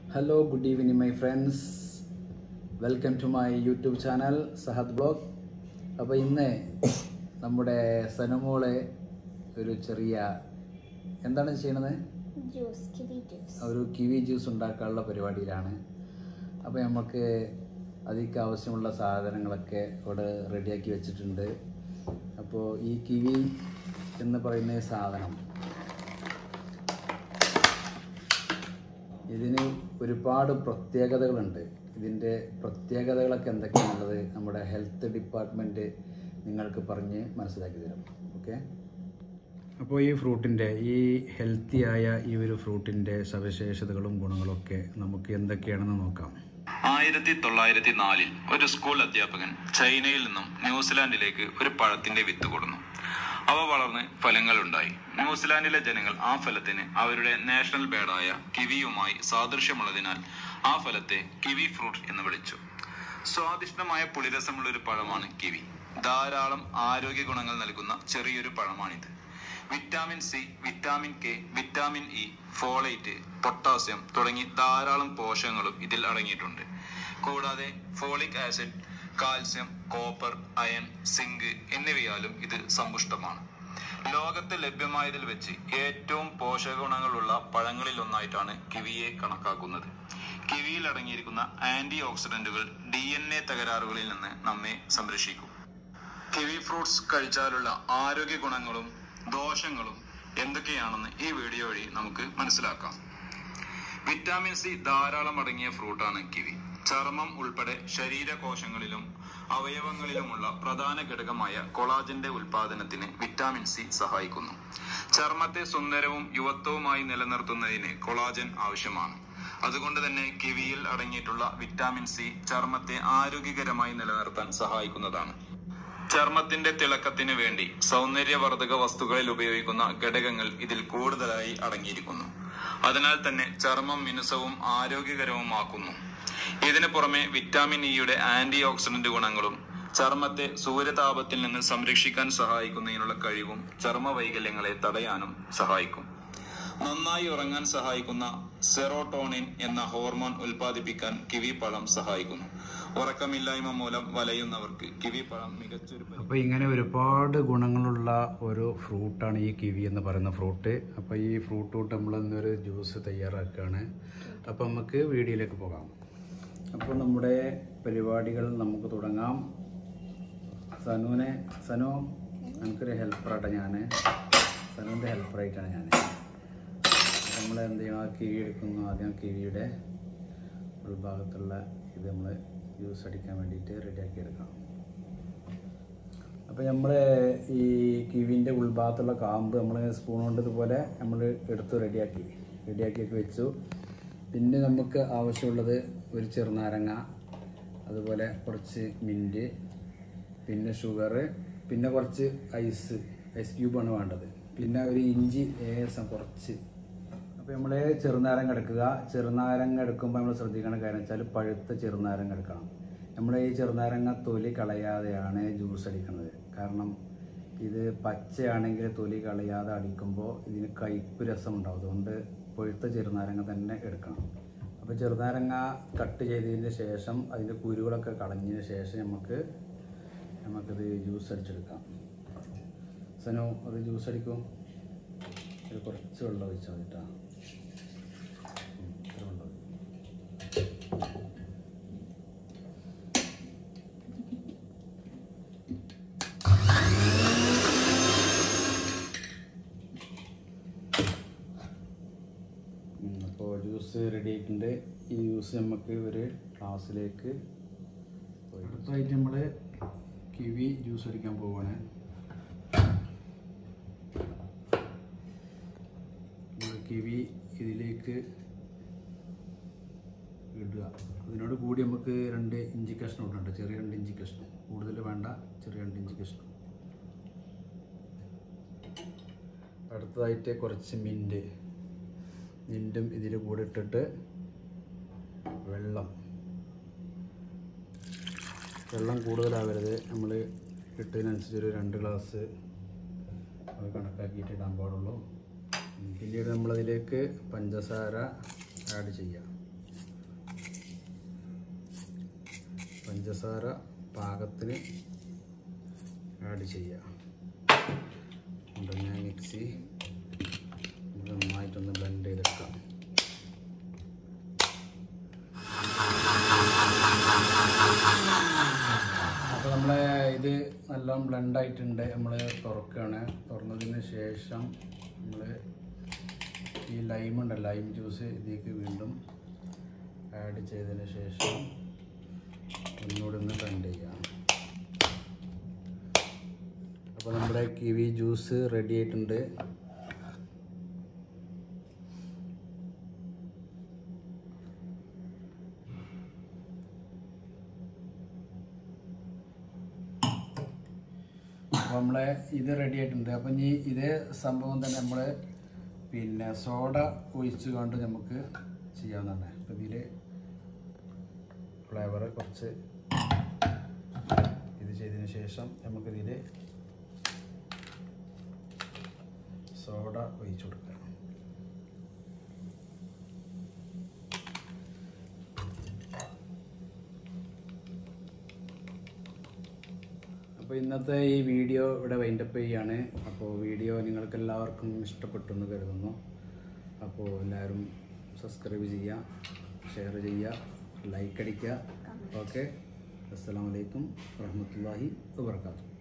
Hello good evening my friends welcome to my YouTube channel Sahad blog അപ്പോൾ ഇന്ന് നമ്മുടെ സനമോളെ ഒരു ചെറിയ എന്താണ് ചെയ്യണത് ജ്യൂസ് കിവി ജ്യൂസ് ഒരു കിവി ജ്യൂസ് ഉണ്ടാക്കാനുള്ള പരിപാടിയിലാണ് അപ്പോൾ നമുക്ക് അതിക്ക് ആവശ്യമുള്ള സാധനങ്ങളൊക്കെ ഇവിടെ റെഡിയാക്കി വെച്ചിട്ടുണ്ട് അപ്പോൾ ഈ കിവി എന്ന് പറയുന്ന ഈ സാധനം ഇതിന് ഒരുപാട് പ്രത്യേകതകളുണ്ട് ഇതിൻ്റെ പ്രത്യേകതകളൊക്കെ എന്തൊക്കെയാണുള്ളത് നമ്മുടെ ഹെൽത്ത് ഡിപ്പാർട്ട്മെൻറ്റ് നിങ്ങൾക്ക് പറഞ്ഞ് മനസ്സിലാക്കി തരും ഓക്കെ അപ്പോൾ ഈ ഫ്രൂട്ടിൻ്റെ ഈ ഹെൽത്തിയായ ഈ ഒരു ഫ്രൂട്ടിൻ്റെ സവിശേഷതകളും ഗുണങ്ങളൊക്കെ നമുക്ക് എന്തൊക്കെയാണെന്ന് നോക്കാം ആയിരത്തി തൊള്ളായിരത്തി നാലിൽ ഒരു സ്കൂൾ അധ്യാപകൻ ചൈനയിൽ നിന്നും ന്യൂസിലാൻഡിലേക്ക് ഒരു പഴത്തിന്റെ വിത്ത് കൊടുന്നു അവ വളർന്ന് ഫലങ്ങളുണ്ടായി ന്യൂസിലാൻഡിലെ ജനങ്ങൾ ആ ഫലത്തിന് അവരുടെ നാഷണൽ ബേഡായ കിവിയുമായി സാദൃശ്യമുള്ളതിനാൽ ആ ഫലത്തെ കിവി ഫ്രൂട്ട് എന്ന് വിളിച്ചു സ്വാദിഷ്ടമായ പുളിരസമുള്ള ഒരു പഴമാണ് കിവി ധാരാളം ആരോഗ്യ ഗുണങ്ങൾ നൽകുന്ന ചെറിയൊരു പഴമാണിത് vitamin C vitamin K vitamin E folate potassium തുടങ്ങി ധാരാളം പോഷകങ്ങളും ഇതിൽ അടങ്ങിയിട്ടുണ്ട് കൂടാതെ folic acid calcium copper iron zinc എന്നിവയാലും ഇത് സമ്പുഷ്ടമാണ് ലോകത്ത് ലഭ്യമായതിൽ വെച്ച് ഏറ്റവും പോഷക ഗുണങ്ങളുള്ള പഴങ്ങളിൽ ഒന്നായിട്ടാണ് കിവിയെ കണക്കാക്കുന്നത് കിവിയിൽ അടങ്ങിയിരിക്കുന്ന ആന്റി ഓക്സിഡന്റുകൾ ഡി എൻ എ തകരാറുകളിൽ നിന്ന് നമ്മെ സംരക്ഷിക്കും കിവി ഫ്രൂട്ട്സ് കഴിച്ചാലുള്ള ആരോഗ്യ ഗുണങ്ങളും ദോഷങ്ങളും എന്തൊക്കെയാണെന്ന് ഈ വീഡിയോ വഴി നമുക്ക് മനസ്സിലാക്കാം വിറ്റാമിൻ സി ധാരാളം അടങ്ങിയ ഫ്രൂട്ടാണ് കിവി ചർമ്മം ഉൾപ്പെടെ ശരീരകോശങ്ങളിലും അവയവങ്ങളിലുമുള്ള പ്രധാന ഘടകമായ കൊളാജന്റെ ഉൽപാദനത്തിന് വിറ്റാമിൻ സി സഹായിക്കുന്നു ചർമ്മത്തെ സുന്ദരവും യുവത്വവുമായി നിലനിർത്തുന്നതിന് കൊളാജൻ ആവശ്യമാണ് അതുകൊണ്ട് തന്നെ കിവിയിൽ അടങ്ങിയിട്ടുള്ള വിറ്റാമിൻ സി ചർമ്മത്തെ ആരോഗ്യകരമായി നിലനിർത്താൻ സഹായിക്കുന്നതാണ് ചർമ്മത്തിന്റെ തിളക്കത്തിന് വേണ്ടി സൗന്ദര്യവർദ്ധക വസ്തുക്കളിൽ ഉപയോഗിക്കുന്ന ഘടകങ്ങൾ ഇതിൽ കൂടുതലായി അടങ്ങിയിരിക്കുന്നു അതിനാൽ തന്നെ ചർമ്മം മിനുസവും ആരോഗ്യകരവുമാക്കുന്നു ഇതിനു പുറമെ വിറ്റാമിൻ ഇയുടെ ആന്റി ഓക്സിഡന്റ് ഗുണങ്ങളും ചർമ്മത്തെ സൂര്യതാപത്തിൽ നിന്ന് സംരക്ഷിക്കാൻ സഹായിക്കുന്നതിനുള്ള കഴിവും ചർമ്മ വൈകല്യങ്ങളെ തടയാനും സഹായിക്കും നന്നായി ഉറങ്ങാൻ സഹായിക്കുന്ന സെറോട്ടോണിൻ എന്ന ഹോർമോൺ ഉൽപ്പാദിപ്പിക്കാൻ കിവി പഴം സഹായിക്കുന്നു ഉറക്കമില്ലായ്മ മൂലം വലയുന്നവർക്ക് കിവി പഴം മികച്ചൊരു പരി- അപ്പോൾ ഇങ്ങനെ ഒരുപാട് ഗുണങ്ങളുള്ള ഒരു ഫ്രൂട്ടാണ് ഈ കിവി എന്ന് പറയുന്ന ഫ്രൂട്ട് അപ്പോൾ ഈ ഫ്രൂട്ട് തൊട്ട് നമ്മൾ ഇന്നൊരു ജ്യൂസ് തയ്യാറാക്കുകയാണ് അപ്പോൾ നമുക്ക് വീഡിയോയിലേക്ക് പോകാം അപ്പോൾ നമ്മുടെ പരിപാടികൾ നമുക്ക് തുടങ്ങാം സനുവിനെ സനു എനിക്കൊരു ഹെൽപ്പറായിട്ട് ഞാൻ സനുവിൻ്റെ ഹെൽപ്പറായിട്ടാണ് ഞാൻ നമ്മൾ എന്ത് ചെയ്യണം ആ കിവി എടുക്കുന്നു ആദ്യം കിവിയുടെ ഉൾഭാഗത്തുള്ള ഇത് നമ്മൾ ജ്യൂസ് അടിക്കാൻ വേണ്ടിയിട്ട് റെഡിയാക്കി എടുക്കണം അപ്പോൾ നമ്മൾ ഈ കിവിൻ്റെ ഉൾഭാഗത്തുള്ള കാമ്പ് നമ്മൾ സ്പൂൺ കൊണ്ട് ഇതുപോലെ നമ്മൾ എടുത്ത് റെഡിയാക്കി റെഡിയാക്കിയൊക്കെ വെച്ചു പിന്നെ നമുക്ക് ആവശ്യമുള്ളത് ഒരു ചെറുനാരങ്ങ അതുപോലെ കുറച്ച് മിൻറ്റ് പിന്നെ ഷുഗർ പിന്നെ കുറച്ച് ഐസ് ഐസ് ക്യൂബാണ് വേണ്ടത് പിന്നെ ഒരു ഇഞ്ചി ലേസം കുറച്ച് അപ്പോൾ നമ്മൾ ചെറുനാരങ്ങ എടുക്കുക ചെറുനാരങ്ങ എടുക്കുമ്പോൾ നമ്മൾ ശ്രദ്ധിക്കേണ്ട കാര്യം വെച്ചാൽ പഴുത്ത ചെറുനാരങ്ങ എടുക്കണം നമ്മൾ ഈ ചെറുനാരങ്ങ തൊലി കളയാതെയാണ് ജ്യൂസ് അടിക്കുന്നത് കാരണം ഇത് പച്ചയാണെങ്കിൽ തൊലി കളയാതെ അടിക്കുമ്പോൾ ഇതിന് കയ്പ്പ് രസം ഉണ്ടാവും അതുകൊണ്ട് പഴുത്ത ചെറുനാരങ്ങ തന്നെ എടുക്കണം അപ്പോൾ ചെറുനാരങ്ങ കട്ട് ചെയ്തതിന് ശേഷം അതിൻ്റെ കുരുകളൊക്കെ കളഞ്ഞതിന് ശേഷം നമുക്ക് നമുക്കത് ജ്യൂസ് അടിച്ചെടുക്കാം സനു അത് ജ്യൂസ് അടിക്കും ഒരു കുറച്ച് വെള്ളം ഒഴിച്ചാൽ മതി കേട്ടോ ഉം, ഇത്ര വെള്ളം മതി. ഉം, അപ്പോൾ ജ്യൂസ് റെഡി ആയിട്ടുണ്ട് ഈ ജ്യൂസ് നമുക്ക് ഒരു ഗ്ലാസ്സിലേക്ക് അടുത്തായിട്ട് നമ്മൾ കിവി ജ്യൂസ് അടിക്കാൻ പോവുകയാണ് നമ്മൾ കിവി ഇതിലേക്ക് ഇടുക അതിനോട് കൂടി നമുക്ക് രണ്ട് ഇഞ്ചി കഷ്ണം ഇടുന്നുണ്ട് ചെറിയ രണ്ട് ഇഞ്ചി കഷ്ണം കൂടുതൽ വേണ്ട ചെറിയ രണ്ട് ഇഞ്ചി കഷ്ണം അടുത്തതായിട്ട് കുറച്ച് മിൻറ്റ് മിൻറ്റും ഇതിൽ കൂടെ ഇട്ടിട്ട് വെള്ളം വെള്ളം കൂടുതലാവരുത് നമ്മൾ ഇട്ടതിനനുസരിച്ച് ഒരു രണ്ട് ഗ്ലാസ് അത് കണക്കാക്കിയിട്ട് ഇടാൻ പാടുള്ളൂ പിന്നീട് നമ്മളതിലേക്ക് പഞ്ചസാര ആഡ് ചെയ്യാം പഞ്ചസാര പാകത്തിന് ആഡ് ചെയ്യുക ഉടനെ മിക്സി നന്നായിട്ടൊന്ന് ബ്ലെൻഡ് ചെയ്തെടുക്കാം അപ്പോൾ നമ്മളെ ഇത് നല്ലോണം ബ്ലെൻഡ് ആയിട്ടുണ്ട് നമ്മൾ തുറക്കുകയാണ് തുറന്നതിന് ശേഷം നമ്മൾ ഈ ലൈം ഉണ്ട് ലൈം ജ്യൂസ് ഇതിലേക്ക് വീണ്ടും ആഡ് ചെയ്തതിന് ശേഷം ഒന്നുകൂടി ഒന്ന് ബ്ലെൻഡ് ചെയ്യാം അപ്പോൾ നമ്മുടെ കിവി ജ്യൂസ് റെഡി ആയിട്ടുണ്ട് അപ്പോൾ നമ്മളെ ഇത് റെഡി ആയിട്ടുണ്ട് അപ്പം ഇനി ഇതേ സംഭവം തന്നെ നമ്മൾ പിന്നെ സോഡ ഒഴിച്ച് കൊണ്ട് നമുക്ക് ചെയ്യാവുന്നതാണ് അപ്പം ഇതിൽ ഫ്ലേവർ കുറച്ച് ഇത് ചെയ്തതിന് ശേഷം നമുക്കിതിൽ സോഡ ഒഴിച്ചു കൊടുക്കാം അപ്പോൾ ഇന്നത്തെ ഈ വീഡിയോ ഇവിടെ വൈൻഡപ്പ് ചെയ്യാണ് അപ്പോൾ വീഡിയോ നിങ്ങൾക്ക് എല്ലാവർക്കും ഇഷ്ടപ്പെട്ടു എന്ന് കരുതുന്നു അപ്പോൾ എല്ലാവരും സബ്സ്ക്രൈബ് ചെയ്യുക ഷെയർ ചെയ്യുക ലൈക്ക് അടിക്കുക ഓക്കെ അസ്സാം വലൈക്കും വാഹമത്തല്ലാഹി വാബർക്കാത്തു